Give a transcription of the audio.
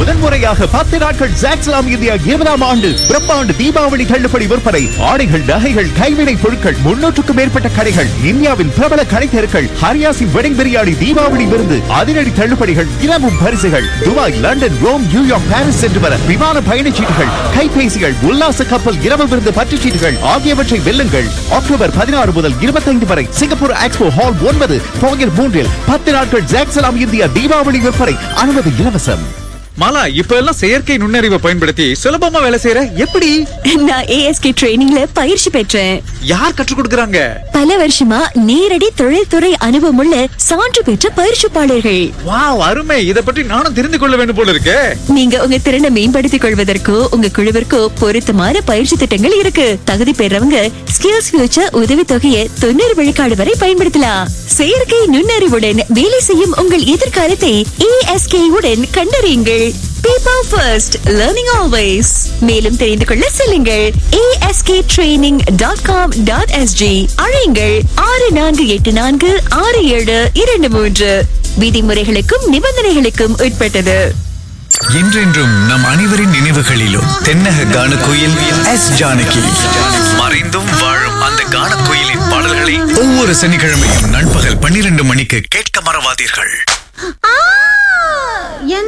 முதன்முறையாக பத்து நாட்கள் ஜாக்ஸ்லாம் இந்தியா இருபதாம் ஆண்டு பிரம்மாண்டு தீபாவளி தள்ளுபடி விற்பனை ஆடைகள் நகைகள் கைவினை பொருட்கள் முன்னூற்றுக்கும் மேற்பட்ட கடைகள் இந்தியாவின் பிரபல கடை தெருக்கள் ஹரியாசி வெடிங் பிரியாணி தீபாவளி விருந்து அதிரடி தள்ளுபடிகள் தினமும் பரிசுகள் Dubai London Rome New York Paris சென்று வர விமான பயணச்சீட்டுகள் கைபேசிகள் உல்லாச கப்பல் இரவு விருந்து பற்றுச்சீட்டுகள் ஆகியவற்றை வெல்லுங்கள் அக்டோபர் பதினாறு முதல் இருபத்தைந்து வரை சிங்கப்பூர் எக்ஸ்போ ஹால் ஒன்பது போகர் மூன்றில் பத்து நாட்கள் ஜாக்ஸ்லாம் இந்தியா தீபாவளி விற்பனை அனுமதி இலவசம் மாலா இப்ப எல்லாம் செயற்கை நுண்ணறிவை பயன்படுத்தி சுலபமா வேலை செய்யற எப்படி நான் ஏஎஸ்கே ட்ரைனிங்ல பயிற்சி பெற்றேன் யார் கற்றுக் கொடுக்கறாங்க பல வருஷமா நேரடி தொழில்துறை அனுபவமுள்ள சான்று பெற்ற பயிற்சிப்பாளர்கள் வாவ் அருமை இத பற்றி நானும் தெரிந்து கொள்ள வேண்டும் போல இருக்கே நீங்க உங்க திறனை மேம்படுத்திக் கொள்வதற்கோ உங்க குழுவிற்கோ பொருத்தமான பயிற்சி திட்டங்கள் இருக்கு தகுதி பெறவங்க ஸ்கில்ஸ் ஃபியூச்சர் உதவி தொகையை தொண்ணூறு விழுக்காடு வரை பயன்படுத்தலாம் செயற்கை நுண்ணறிவுடன் வேலை செய்யும் உங்கள் எதிர்காலத்தை ஏஎஸ்கே உடன் கண்டறியுங்கள் பீப்பிள் ஃபர்ஸ்ட் லேர்னிங் ஆல்வேஸ் மேலும் தெரிந்து கொள்ள செல்லுங்கள் ASK training dot com dot SG அழையுங்கள் ஆறு நான்கு எட்டு நான்கு ஆறு ஏழு இரண்டு மூன்று விதிமுறைகளுக்கும் நிபந்தனைகளுக்கும் உட்பட்டது என்றென்றும் நம் அனைவரின் நினைவுகளிலும் தென்னக கான கோயில் எஸ் ஜானகி மறைந்தும் வாழும் அந்த கான கோயிலின் பாடல்களை ஒவ்வொரு சனிக்கிழமையும் நண்பகல் பன்னிரண்டு மணிக்கு கேட்க மறவாதீர்கள் ஆ